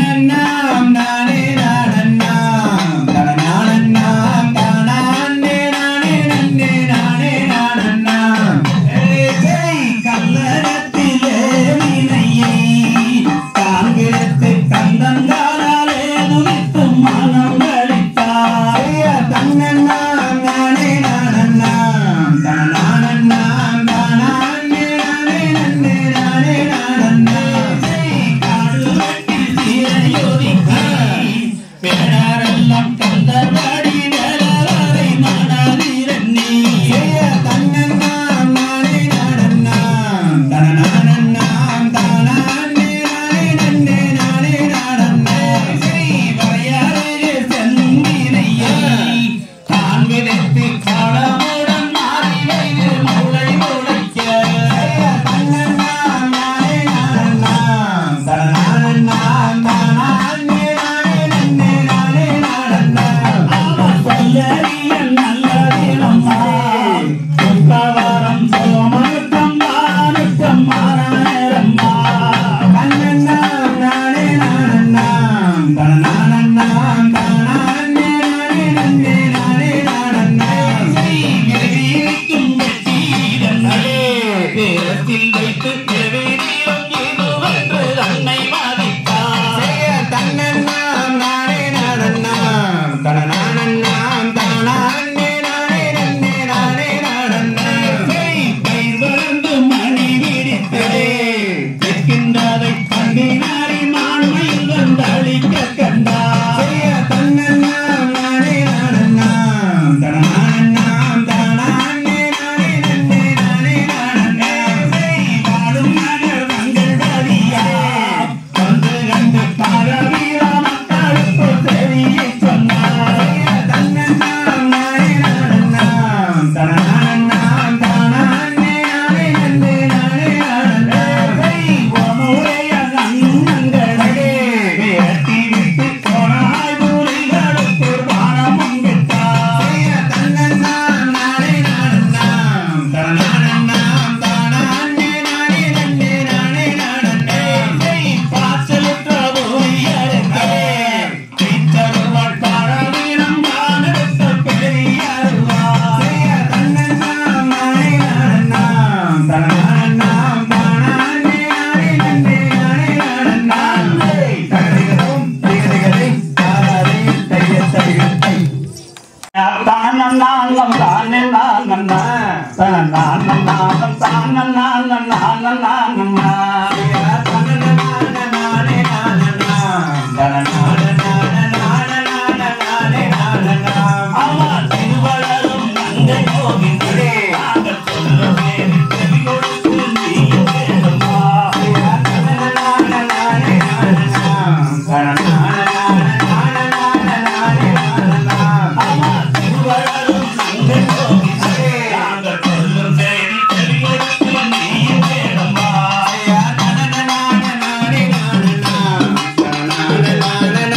நானே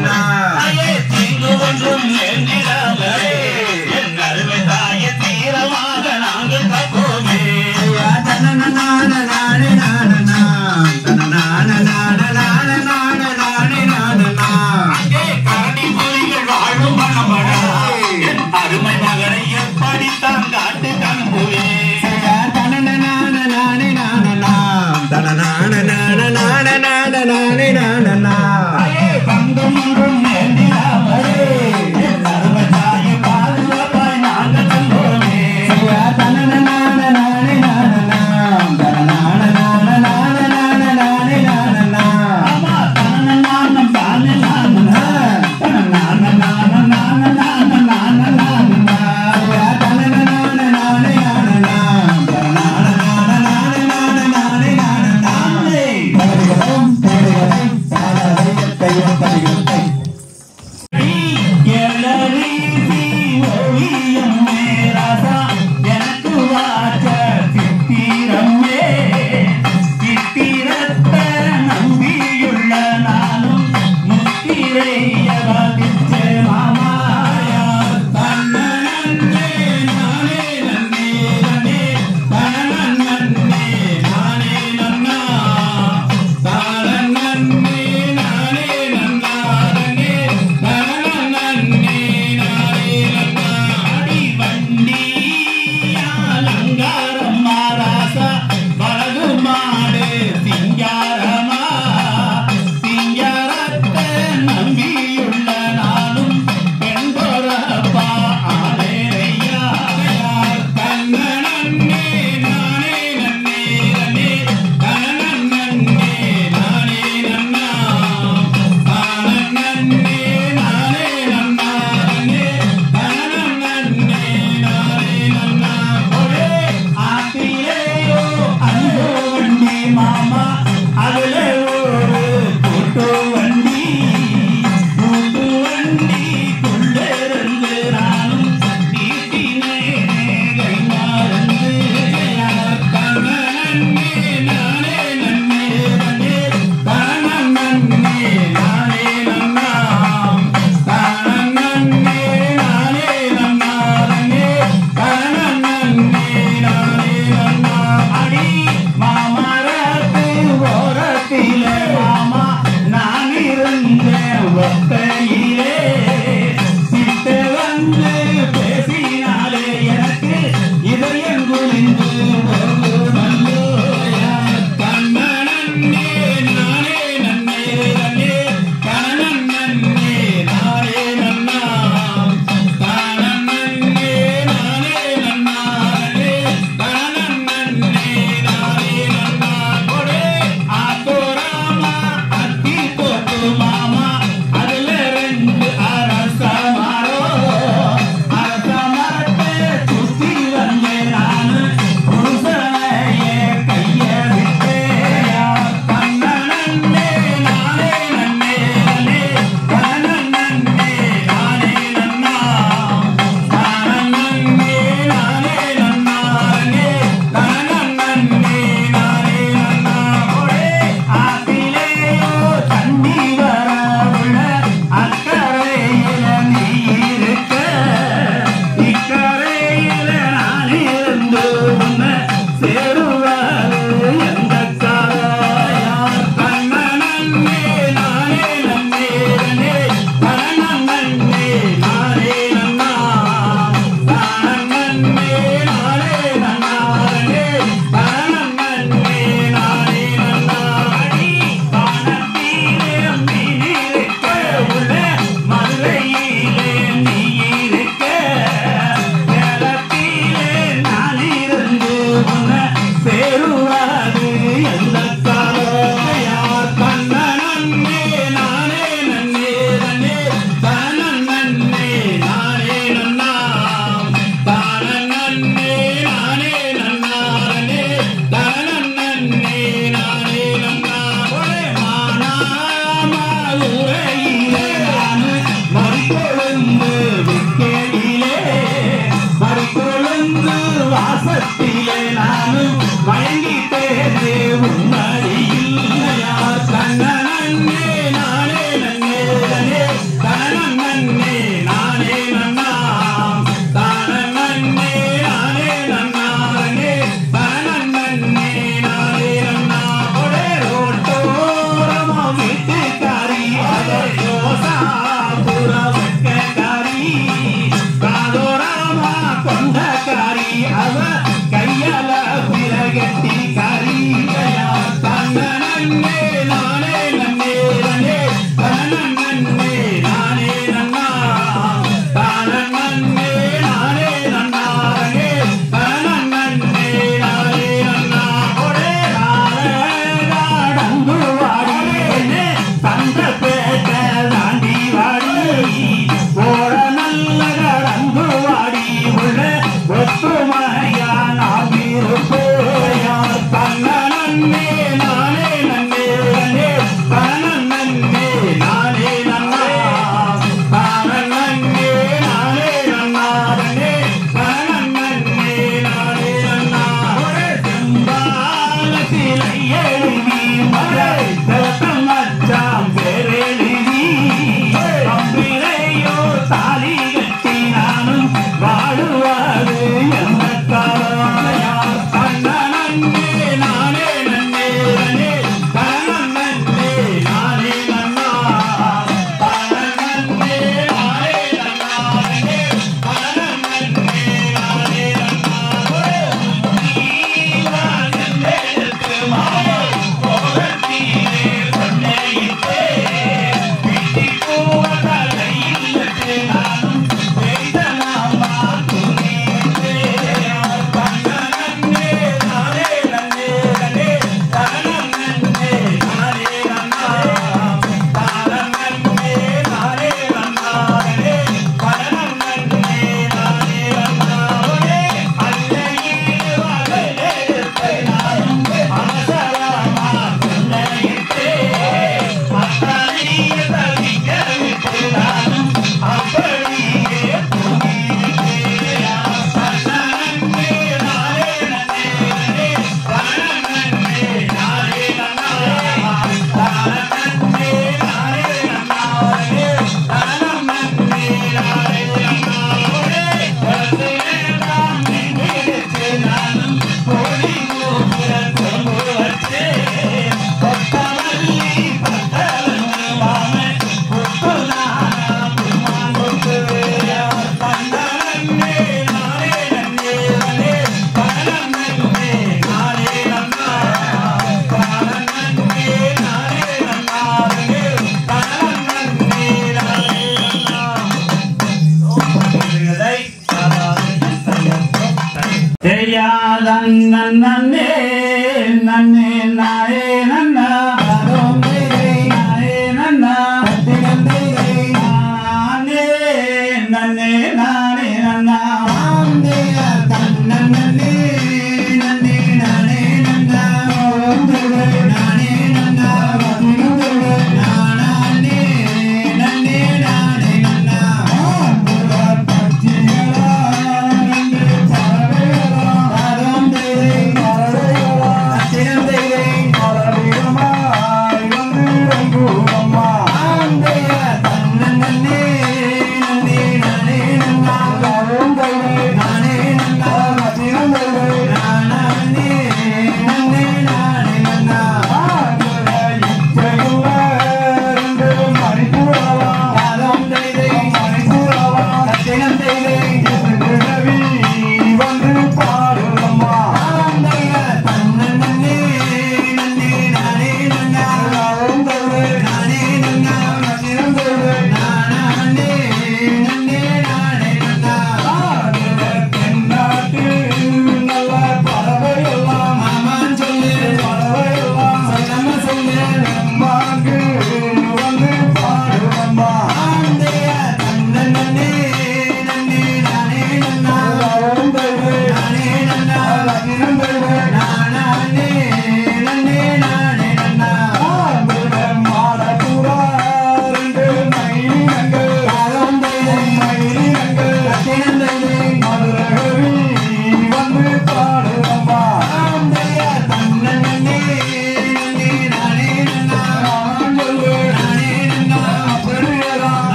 நன்னா தாயே தீங்கு ஒன்றும் நேர்ந்திடாமலே என் அருமை தாயே தீரமாக நாங்கள் தப்போமே ஐயா தனன நான நானே நானனா தனனான நான நான நான நானே நானனா அங்கே கரடி புலிகள் வாழும் மனமடா என் அருமை மகனை எப்படித்தான் காட்டு கண்புவேன் ஐயா தனன நான நானே நானனா தனனான நான நான நான நானே நானனா தாயே பங்கம் ஒன்றும் நேர்ந்திடாமலே என் அருமை தாயை பாதுகாப்பாய் நாங்கள் தந்தோமே ஐயா தனன நான நானே நானனா தனனான நான நான நான நானே நானனா ஆமா தான நானம் தானே நானம் தான நான நான நான நான நான நான ஐயா தனன நான நானே நானனா தனனான நான நான நான நானே நானனா பரிகரம் பரிகரம் சாதனை கையம் பரிகரம்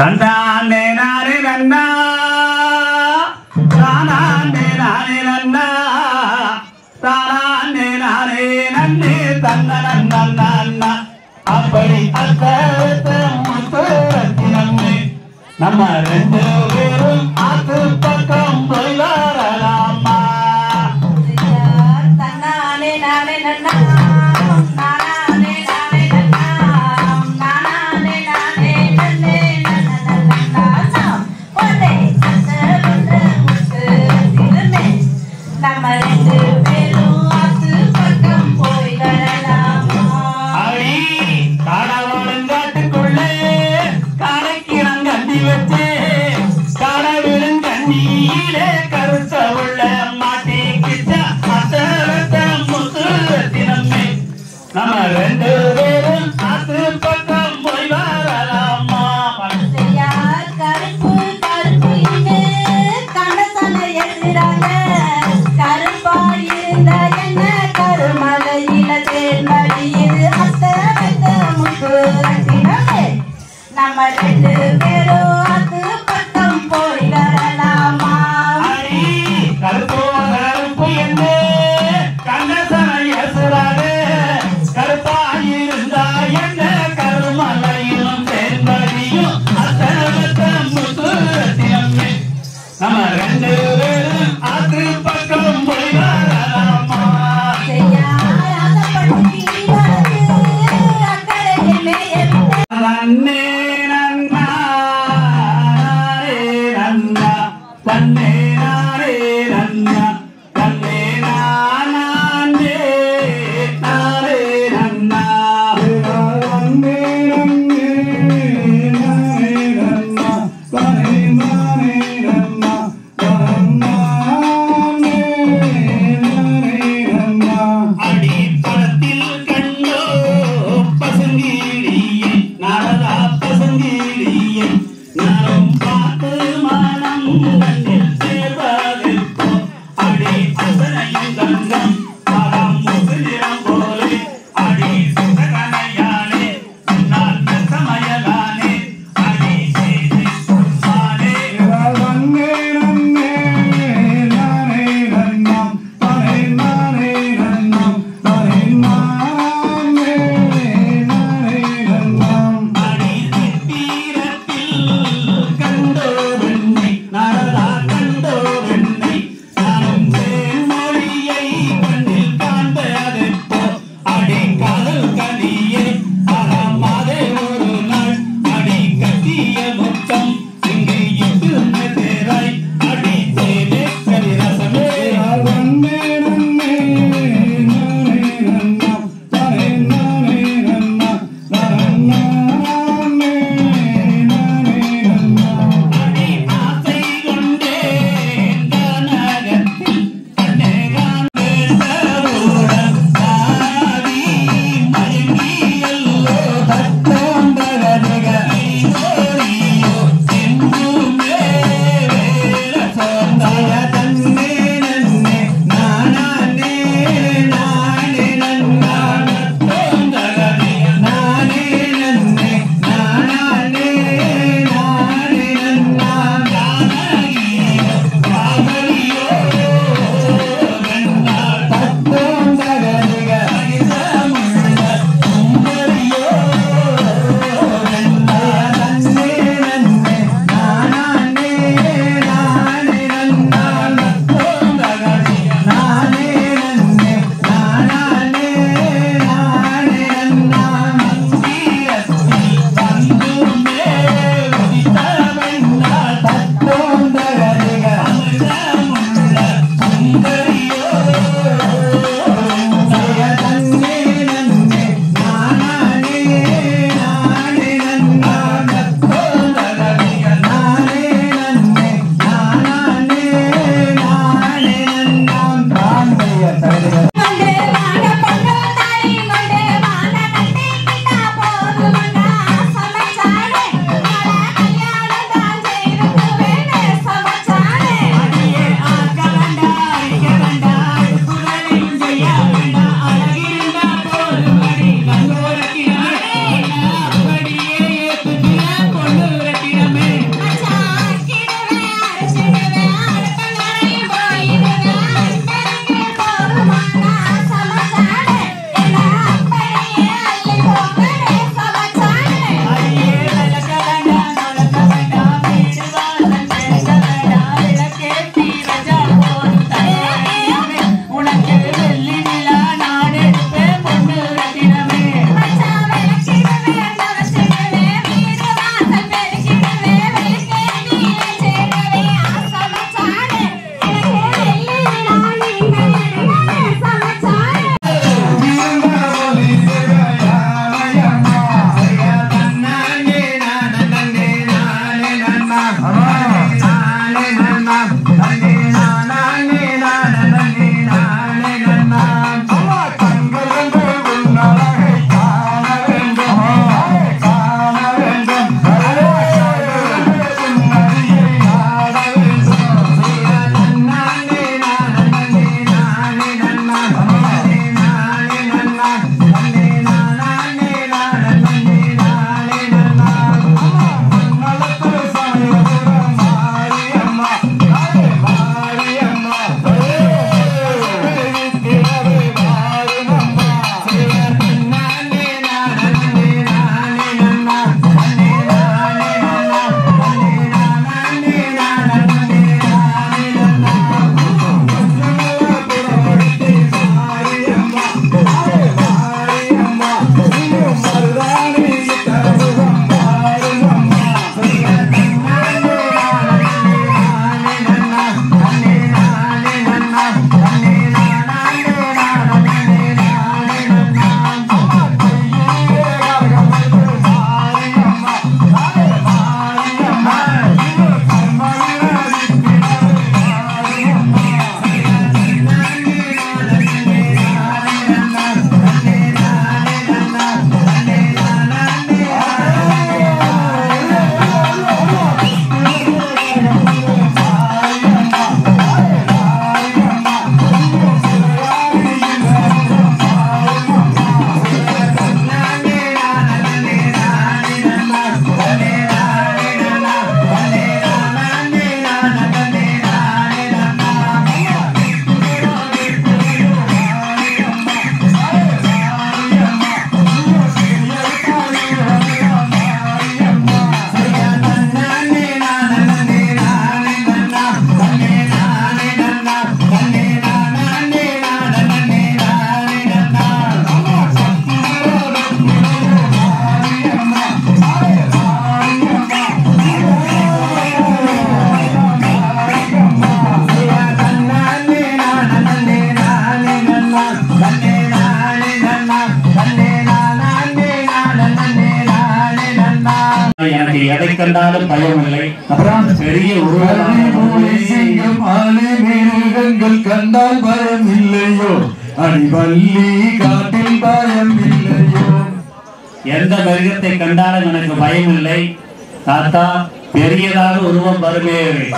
தந்தானே நானே நன்னா தானானே நானே நன்னா தானானே நானே நன்னே தன்ன நன்னா நன்னா அப்படி அத்த முத்தரத்தினமே நம்ம ரெண்டு பேரும் ஆத்து பக்கம் போய் வரலாமா தன்னானே நானே நன்னா நானானே நானே நன்னா நானானே நானே நன்னே நன்னா ஒரே அந்த ஒன்று முத்து திருமே நம்ம ரெண்டு பேரும் ஆத்து பக்கம் போய் வரலாமா அடி காடவாளுங்காட்டுக்குள்ளே காடைக்கிழங்கண்டி வச்சு காடவிழுங்கண்ணியிலே கருத்த உள்ள மாட்டிக்கிட்ட அசரத்த முத்துரத்தினமே நம்ம ரெண்டு பேரும் ஆத்து பக்கம் போய் வரலாமா யார் கருப்பு கருப்பு இங்கு கண்டசன எழுதுறாங்க கருப்பா இருந்த என்ன கருமலையில தேர்ந்தடியுது அத்த வெத்த முத்து ரத்தினமே நம்ம ரெண்டு பேரும் அது பக்கம் போய் வரலாமா அடி கருப்போ கருப்பு என்று கண்டசன எசுறாரு கருப்பாயிருந்தா என்ன கருமலையிலும் தேர்ந்தடியும் அத்தனத்த முத்துரத்தினமே நம்ம ரெண்டு பேரும் அது பக்கம் போய் வரலாமா செய்யார் ஆசைப்பட்டு கீழே அக்கறையை மேய விட்டு நன்னே நன்னா நானே நன்னா தன்னே நானே நன்னா தன்னே நானே நானே நன்னா நன்னே நன்னே நானே நன்னா தன்னே நானே நன்னா தன்னானே கண்டாலும் பயம் இல்லை அப்புறம் பெரிய புலி புலி உருவம் சிங்கம் ஆலை மிருகங்கள் கண்டால் பயம் இல்லையோ அடிவல்லி காட்டில் பயம் இல்லையோ எந்த மிருகத்தை கண்டாலும் எனக்கு பயம் இல்லை தாத்தா பெரியதாக உருவம் வருமே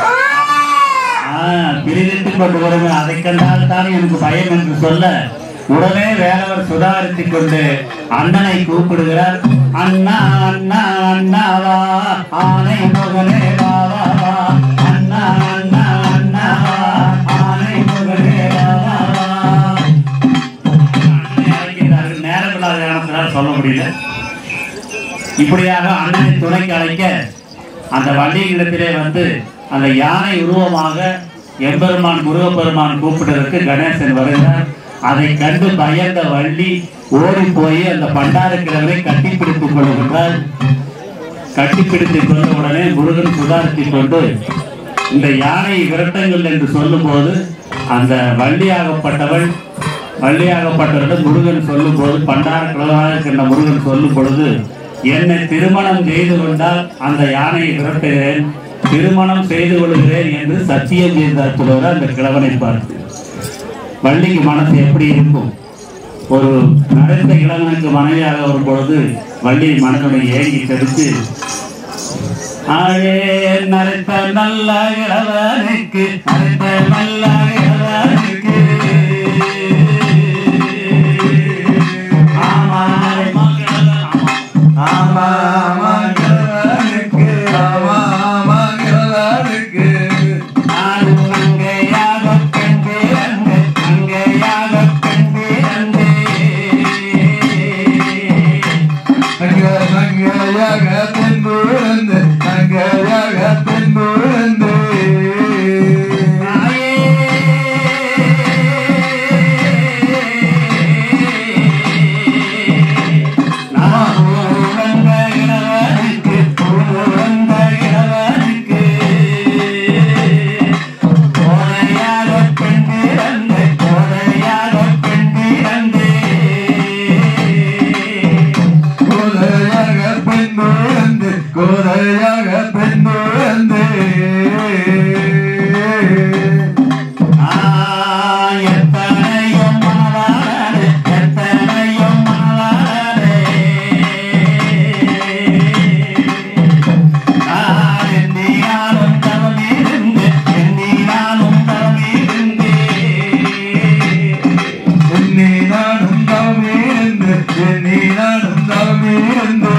பிரிதிட்டுக் கொண்டு வருமே அதை கண்டால் தான் எனக்கு பயம் என்று சொல்ல உடனே வேலவர் சுதாரித்துக் கொண்டு அண்ணனை கூப்பிடுகிறார் அண்ணா அண்ணா அண்ணாவா ஆனை முகனே வா வா வா அண்ணா அண்ணா அண்ணாவா ஆனை முகனே வா வா வா அண்ணனை அழைக்கிறார்கள் நேரம் இல்லாத காரணத்தினால் சொல்ல முடியல இப்படியாக அண்ணனை துணைக்கு அழைக்க அந்த வண்டியிடத்திலே வந்து அந்த யானை உருவமாக எம்பெருமான் முருகப்பெருமான் கூப்பிட்டதற்கு கணேசன் வருகிறார் அதை கண்டு பயந்த வள்ளி ஓடி போய் அந்த பண்டாரக்கிழமை கட்டிப்பிடித்துக் கொள்கின்றார் கட்டிப்பிடித்துக் கொண்ட உடனே முருகன் சுதாரித்துக் கொண்டு இந்த யானை விரட்டங்கள் என்று சொல்லும்போது அந்த வள்ளியாகப்பட்டவள் வள்ளியாகப்பட்டவர்கள் முருகன் சொல்லும் போது பண்டார கிழவனாக இருக்கின்ற முருகன் சொல்லும் பொழுது என்னை திருமணம் செய்து கொண்டால் அந்த யானையை விரட்டுகிறேன் திருமணம் செய்து கொள்கிறேன் என்று சத்தியம் செய்தார் சொல்லுவார் அந்த கிழவனை பார்த்து வள்ளிக்கு மனசு எப்படி இருக்கும் ஒரு நடைத்த இளவனுக்கு மனைவியாக வரும் பொழுது வள்ளி மனதுடைய ஏங்கி தடுத்து ஆழே நரைத்த நல்ல இளவனுக்கு நரைத்த நல்ல இளவனுக்கு ஆமா ஆமா ஆமா கிழவனுக்கு ஆமா ஆமா கிழவனுக்கு நானும் அங்கேயாக பெண் பிறந்து அங்கேயாக பெண் பிறந்து அங்க அங்கயாக தென்புழந்து அங்கயாக தென்புழந்து கோதையாக பெண்புழந்து கோதையாக பெண்புழந்து எத்தனையும் மணவாளனே எத்தனையும் மணவாளனே நான் எண்ணினாலும் தவமிருந்து எண்ணினாலும் தவமிருந்து என்னை நானும் தவமிருந்து என்னை நானும் தவமிருந்து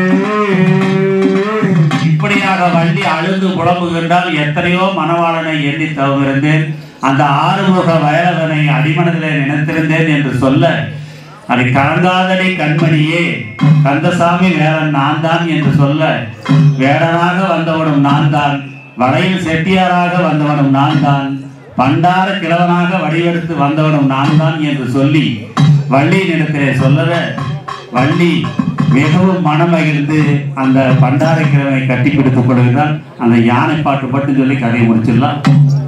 இப்படியாக வள்ளி அழுது புலம்புகின்றால் எத்தனையோ மணவாளனை எண்ணி தவிர்ந்தேன் அந்த ஆறுமுக வயலவனை அடிமனதிலே நினைத்திருந்தேன் என்று சொல்ல அதை கலங்காதடி கண்மணியே கந்தசாமி வேறன் நான் தான் என்று சொல்ல வேடனாக வந்தவனும் நான் தான் வளையில் செட்டியாராக வந்தவனும் நான் தான் பண்டார கிழவனாக வடிவெடுத்து வந்தவனும் நான் தான் என்று சொல்லி வள்ளியினிடத்திலே சொல்லவ வள்ளி மிகவும் மனமகிழ்ந்து அந்த பண்டார கிழவனை கட்டிப்பிடித்துக் கொள்கிறான் அந்த யானை பாட்டு மட்டும் சொல்லி கதையை முடிச்சிடலாம்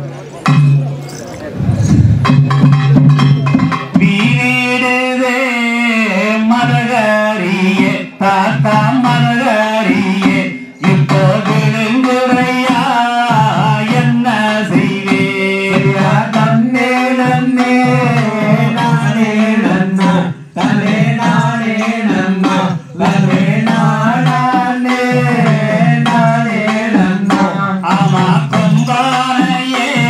வீடுதே மரகரியே தாத்தா மரகரியே இப்போ விழுங்குறையா என்ன செய்வேயா நன்னே நன்னே நானே நன்னா தனே நானே நன்னா லவே நானே நானே நன்னா ஆமா கொம்பானையே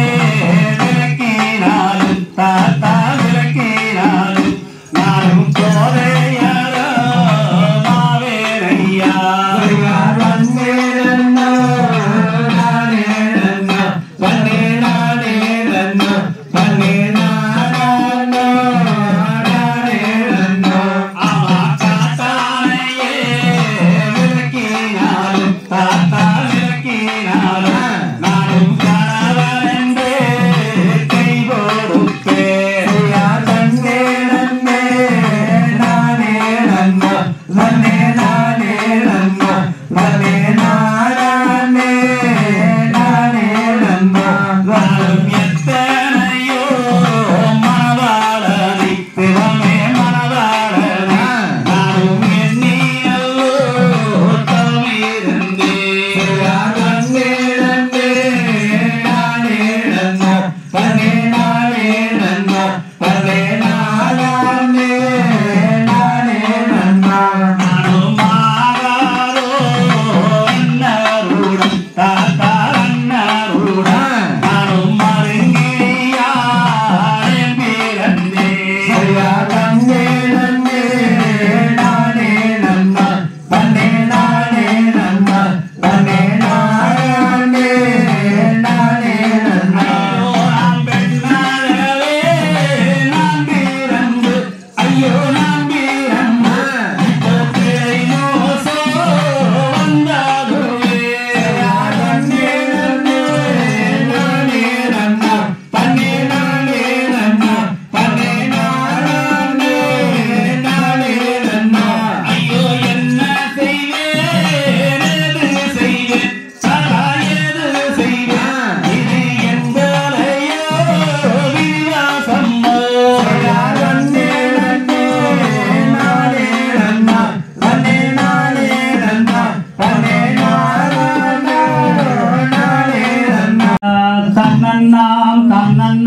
தன்னன்